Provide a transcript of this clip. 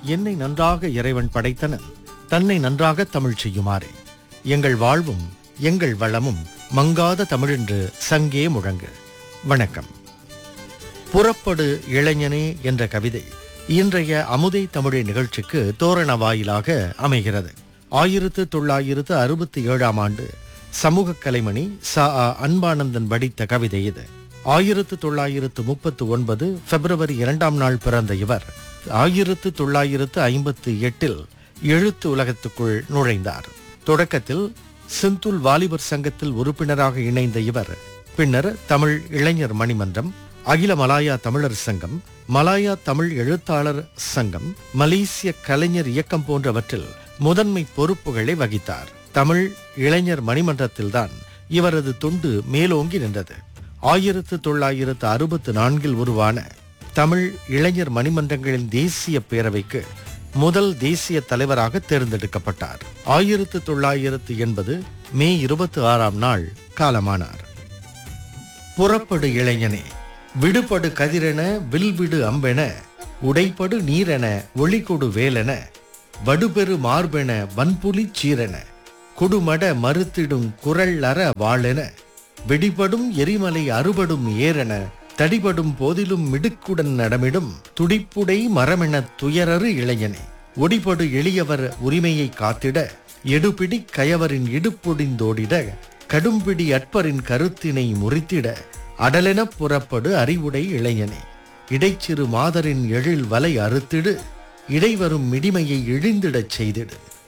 என்னை நன்றாக இறைவன் படைத்தனன் தன்னை நன்றாக தமிழ் செய்யுமாறு எங்கள் வாழ்வும் எங்கள் வளமும் மங்காத தமிழென்று சங்கே முழங்கு வணக்கம் புறப்படு இளைஞனே என்ற கவிதை இன்றைய அமுதை தமிழை நிகழ்ச்சிக்கு தோரண வாயிலாக அமைகிறது ஆயிரத்து தொள்ளாயிரத்து அறுபத்தி ஏழாம் ஆண்டு சமூக கலைமணி ச ஆ அன்பானந்தன் வடித்த கவிதை இது ஆயிரத்து தொள்ளாயிரத்து முப்பத்து ஒன்பது பிப்ரவரி இரண்டாம் நாள் பிறந்த இவர் ஆயிரத்து தொள்ளாயிரத்து ஐம்பத்து எட்டில் எழுத்து உலகத்துக்குள் நுழைந்தார் தொடக்கத்தில் சிந்துல் வாலிபர் சங்கத்தில் உறுப்பினராக இணைந்த இவர் பின்னர் தமிழ் இளைஞர் மணிமன்றம் அகில மலாயா தமிழர் சங்கம் மலாயா தமிழ் எழுத்தாளர் சங்கம் மலேசிய கலைஞர் இயக்கம் போன்றவற்றில் முதன்மை பொறுப்புகளை வகித்தார் தமிழ் இளைஞர் மணிமன்றத்தில்தான் இவரது தொண்டு மேலோங்கி நின்றது ஆயிரத்து தொள்ளாயிரத்து அறுபத்து நான்கில் உருவான தமிழ் இளைஞர் மணிமன்றங்களின் தேசிய பேரவைக்கு முதல் தேசிய தலைவராக தேர்ந்தெடுக்கப்பட்டார் ஆயிரத்து தொள்ளாயிரத்து எண்பது மே இருபத்தி ஆறாம் நாள் காலமானார் புறப்படு இளைஞனே விடுபடு கதிரென வில்விடு அம்பென உடைப்படு நீரென ஒளிகொடு வேலென வடுபெரு மார்பென வன்புலி சீரென குடுமட மறுத்திடும் குரல் அற வாளென வெடிபடும் எரிமலை அறுபடும் ஏரென தடிபடும் போதிலும் மிடுக்குடன் நடமிடும் துடிப்புடை மரமென துயரறு இளைஞனே ஒடிபடு எளியவர் உரிமையை காத்திட எடுபிடி கயவரின் இடுப்பொடிந்தோடிட கடும்பிடி அற்பரின் கருத்தினை முறித்திட அடலெனப் புறப்படு அறிவுடை இளைஞனே இடைச்சிறு மாதரின் எழில் வலை அறுத்திடு இடைவரும் மிடிமையை இழிந்திடச் செய்திடு